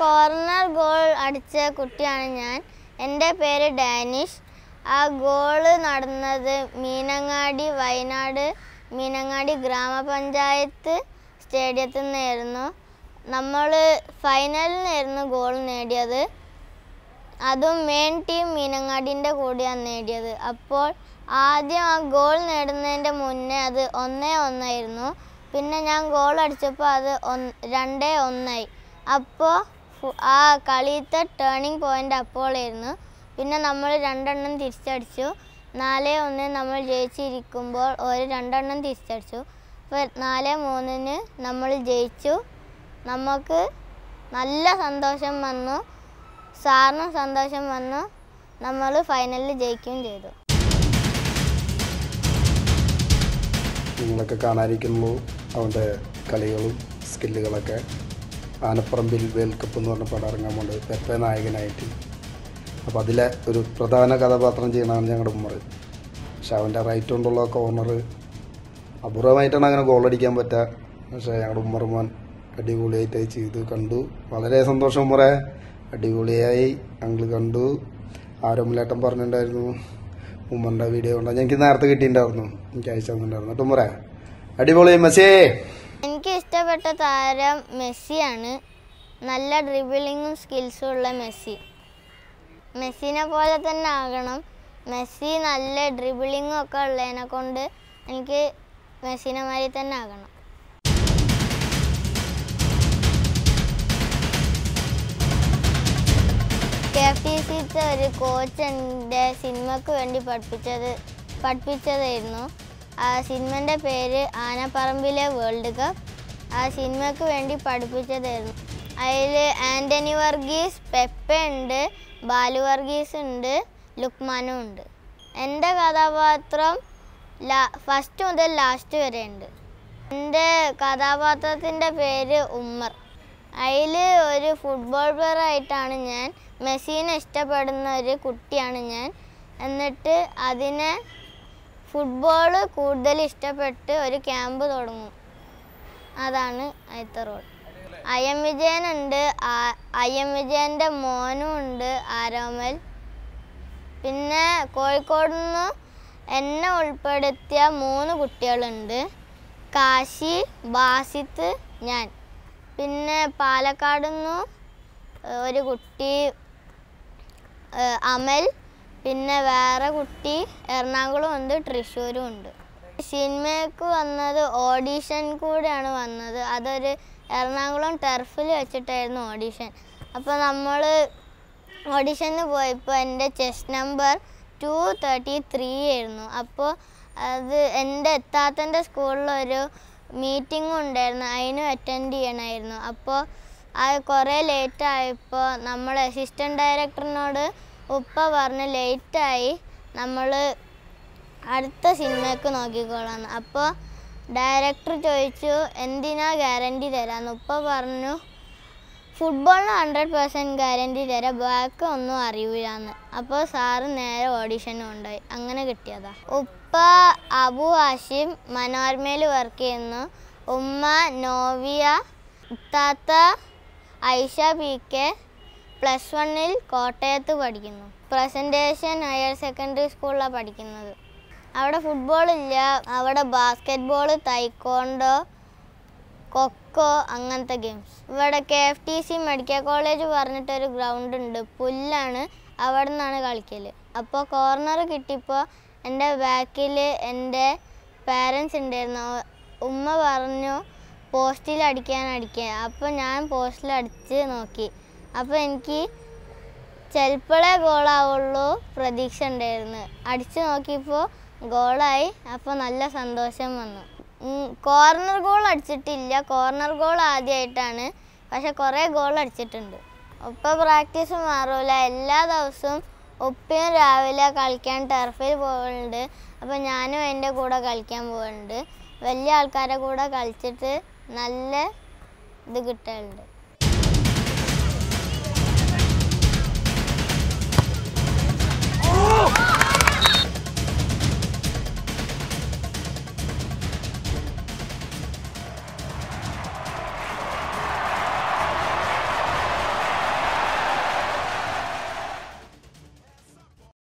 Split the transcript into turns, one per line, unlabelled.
corner goal അടിച്ച കുട്ടിയാണ് ഞാൻ എൻ്റെ പേര് ഡാനിഷ് ആ ഗോള് നടന്നത് മീനങ്ങാടി വയനാട് മീനങ്ങാടി ഗ്രാമപഞ്ചായത്ത് സ്റ്റേഡിയത്തിൽ നിന്നായിരുന്നു നമ്മൾ ഫൈനലിൽ നിന്നായിരുന്നു ഗോൾ നേടിയത് അതും മെയിൻ ടീം മീനങ്ങാടിൻ്റെ കൂടെയാണ് നേടിയത് അപ്പോൾ ആദ്യം ആ ഗോൾ നേടുന്നതിൻ്റെ മുന്നേ അത് ഒന്നേ ഒന്നായിരുന്നു പിന്നെ ഞാൻ ഗോൾ അടിച്ചപ്പോൾ അത് ഒന്ന് രണ്ടേ ഒന്നായി അപ്പോൾ ഫു- ആ കളിയത്തെ ടേണിംഗ് പോയിൻ്റ് അപ്പോളായിരുന്നു പിന്നെ നമ്മൾ രണ്ടെണ്ണം തിരിച്ചടിച്ചു നാല് ഒന്ന് നമ്മൾ ജയിച്ചിരിക്കുമ്പോൾ ഒരു രണ്ടെണ്ണം തിരിച്ചടിച്ചു അപ്പോൾ നാല് മൂന്നിന് നമ്മൾ ജയിച്ചു നമുക്ക് നല്ല സന്തോഷം വന്നു സാറിനും സന്തോഷം വന്നു നമ്മൾ ഫൈനലിൽ ജയിക്കുകയും ചെയ്തു
നിങ്ങളൊക്കെ കാണാതിരിക്കുന്നുള്ളൂ അവൻ്റെ കളികളും സ്കില്ലുകളൊക്കെ ആനപ്പറമ്പിൽ വേൾഡ് കപ്പ് എന്ന് പറഞ്ഞ പടം ഇറങ്ങാൻ പോകുന്നത് പെപ്പ നായകനായിട്ട് അപ്പോൾ അതിലെ ഒരു പ്രധാന കഥാപാത്രം ചെയ്യണതാണ് ഞങ്ങളുടെ ഉമ്മർ പക്ഷെ അവൻ്റെ റൈറ്റ് കൊണ്ടുള്ള കോർണർ അപൂർവമായിട്ടാണ് അങ്ങനെ ഗോൾ അടിക്കാൻ പറ്റുക പക്ഷേ ഞങ്ങളുടെ ഉമ്മർ മോൻ അടിപൊളിയായിട്ട് അത് ചെയ്തു കണ്ടു വളരെ സന്തോഷം ഉമ്മറെ അടിപൊളിയായി ഞങ്ങൾ കണ്ടു ആരോമിലേട്ടൻ പറഞ്ഞിട്ടുണ്ടായിരുന്നു ഉമ്മറിൻ്റെ വീഡിയോ കണ്ടാൽ ഞങ്ങൾക്ക് നേരത്തെ കിട്ടിയിട്ടുണ്ടായിരുന്നു എനിക്ക് അയച്ചു തന്നിട്ടുണ്ടായിരുന്നു കേട്ടോ ഉമ്മറെ അടിപൊളി മെസ്സി
എനിക്ക് ഇഷ്ടപ്പെട്ട താരം മെസ്സിയാണ് നല്ല ഡ്രിബിളിങ്ങും സ്കിൽസും ഉള്ള മെസ്സി മെസ്സിനെ പോലെ തന്നെ ആകണം മെസ്സി നല്ല ഡ്രിബിളിങ്ങും ഒക്കെ ഉള്ളതിനെ കൊണ്ട് എനിക്ക് മെസ്സിനെ മാതിരി തന്നെ ആകണം കെ എഫ് ടി സിത്തെ ഒരു കോച്ച് എൻ്റെ സിനിമക്ക് വേണ്ടി പഠിപ്പിച്ചത് പഠിപ്പിച്ചതായിരുന്നു ആ സിനിമൻ്റെ പേര് ആനപ്പറമ്പിലെ വേൾഡ് കപ്പ് ആ സിനിമക്ക് വേണ്ടി പഠിപ്പിച്ചതായിരുന്നു അതിൽ ആൻ്റണി വർഗീസ് പെപ്പ ഉണ്ട് ബാലു വർഗീസ് ഉണ്ട് ലുക്മാനും ഉണ്ട് എൻ്റെ കഥാപാത്രം ലാ ഫസ്റ്റ് മുതൽ ലാസ്റ്റ് വരെ ഉണ്ട് എൻ്റെ കഥാപാത്രത്തിൻ്റെ പേര് ഉമ്മർ അതിൽ ഒരു ഫുട്ബോൾ പ്ലെയർ ആയിട്ടാണ് ഞാൻ മെസ്സിനെ ഇഷ്ടപ്പെടുന്ന ഒരു കുട്ടിയാണ് ഞാൻ എന്നിട്ട് അതിനെ ഫുട്ബോൾ കൂടുതൽ ഇഷ്ടപ്പെട്ട് ഒരു ക്യാമ്പ് തുടങ്ങും അതാണ് അതിലത്തെ റോൾ ഐ എം വിജയൻ ഉണ്ട് ഐ എം വിജയൻ്റെ മോനും ഉണ്ട് ആരോമൽ പിന്നെ കോഴിക്കോട് നിന്ന് എന്നെ ഉൾപ്പെടുത്തിയ മൂന്ന് കുട്ടികളുണ്ട് കാശി ബാസിത്ത് ഞാൻ പിന്നെ പാലക്കാട് നിന്ന് ഒരു കുട്ടി ഏഹ് അമൽ പിന്നെ വേറെ കുട്ടി എറണാകുളം ഉണ്ട് തൃശ്ശൂരും ഉണ്ട് സിനിമയ്ക്ക് വന്നത് ഓഡീഷൻ കൂടെയാണ് വന്നത് അതൊരു എറണാകുളം ടർഫിൽ വെച്ചിട്ടായിരുന്നു ഓഡീഷൻ അപ്പോൾ നമ്മൾ ഓഡീഷന് പോയപ്പോൾ എൻ്റെ chest number two thirty three ആയിരുന്നു അപ്പോൾ അത് എൻ്റെ എത്താത്തൻ്റെ സ്കൂളിലൊരു മീറ്റിംഗ് ഉണ്ടായിരുന്നു അതിനും അറ്റൻഡ് ചെയ്യണമായിരുന്നു അപ്പോൾ അത് കുറേ ലേറ്റ് ആയപ്പോൾ നമ്മൾ അസിസ്റ്റൻറ്റ് ഡയറക്ടറിനോട് ഉപ്പ പറഞ്ഞ് ലേറ്റായി നമ്മൾ അടുത്ത സിനിമയ്ക്ക് നോക്കിക്കോളാം അപ്പോൾ ഡയറക്ടർ ചോദിച്ചു എന്തിനാ ഗ്യാരണ്ടി തരാമെന്ന് ഉപ്പ പറഞ്ഞു ഫുട്ബോളിന് ഹൺഡ്രഡ് പെർസെൻറ്റ് ഗ്യാരണ്ടി തരാം ബാക്കി ഒന്നും അറിയില്ലാന്ന് അപ്പോൾ സാറ് നേരെ ഓഡിഷന് കൊണ്ടുപോയി അങ്ങനെ കിട്ടിയതാ ഉപ്പ അബു ഹാഷിം മനോരമയിൽ വർക്ക് ചെയ്യുന്നു ഉമ്മ നോവിയ താത്ത ഐഷ പി കെ പ്ലസ് വണ്ണിൽ കോട്ടയത്ത് പഠിക്കുന്നു പ്രസൻറ്റേഷൻ ഹയർ സെക്കൻഡറി സ്കൂളിലാണ് പഠിക്കുന്നത് അവിടെ ഫുട്ബോൾ ഇല്ല അവിടെ ബാസ്കറ്റ് ബോൾ തൈക്കോണ്ടോ കൊക്കോ അങ്ങനത്തെ ഗെയിംസ് ഇവിടെ K F T C medical college പറഞ്ഞിട്ടൊരു ഗ്രൗണ്ട് ഉണ്ട് പുല്ലാണ് അവിടെ നിന്നാണ് കളിക്കൽ അപ്പോൾ കോർണർ കിട്ടിയപ്പോൾ എൻ്റെ ബാക്കിൽ എൻ്റെ പാരൻസ് ഉണ്ടായിരുന്നു അവ- ഉമ്മ പറഞ്ഞു പോസ്റ്റിൽ അടിക്കാൻ അടിക്കാൻ അപ്പോൾ ഞാൻ പോസ്റ്റിൽ അടിച്ച് നോക്കി അപ്പോൾ എനിക്ക് ചിലപ്പോഴേ ഗോളാവുള്ളൂ പ്രതീക്ഷ ഉണ്ടായിരുന്നു അടിച്ചു നോക്കിയപ്പോൾ ഗോളായി അപ്പോൾ നല്ല സന്തോഷം വന്നു കോർണർ ഗോൾ അടിച്ചിട്ടില്ല കോർണർ ഗോൾ ആദ്യമായിട്ടാണ് പക്ഷെ കുറേ ഗോൾ അടിച്ചിട്ടുണ്ട് ഒപ്പം പ്രാക്ടീസ് മാറൂല എല്ലാ ദിവസവും ഒപ്പയും രാവിലെ കളിക്കാൻ ടർഫിൽ പോകുന്നുണ്ട് അപ്പോൾ ഞാനും എൻ്റെ കൂടെ കളിക്കാൻ പോകുന്നുണ്ട് വലിയ ആൾക്കാരെ കൂടെ കളിച്ചിട്ട് നല്ല ഇത് കിട്ടലുണ്ട്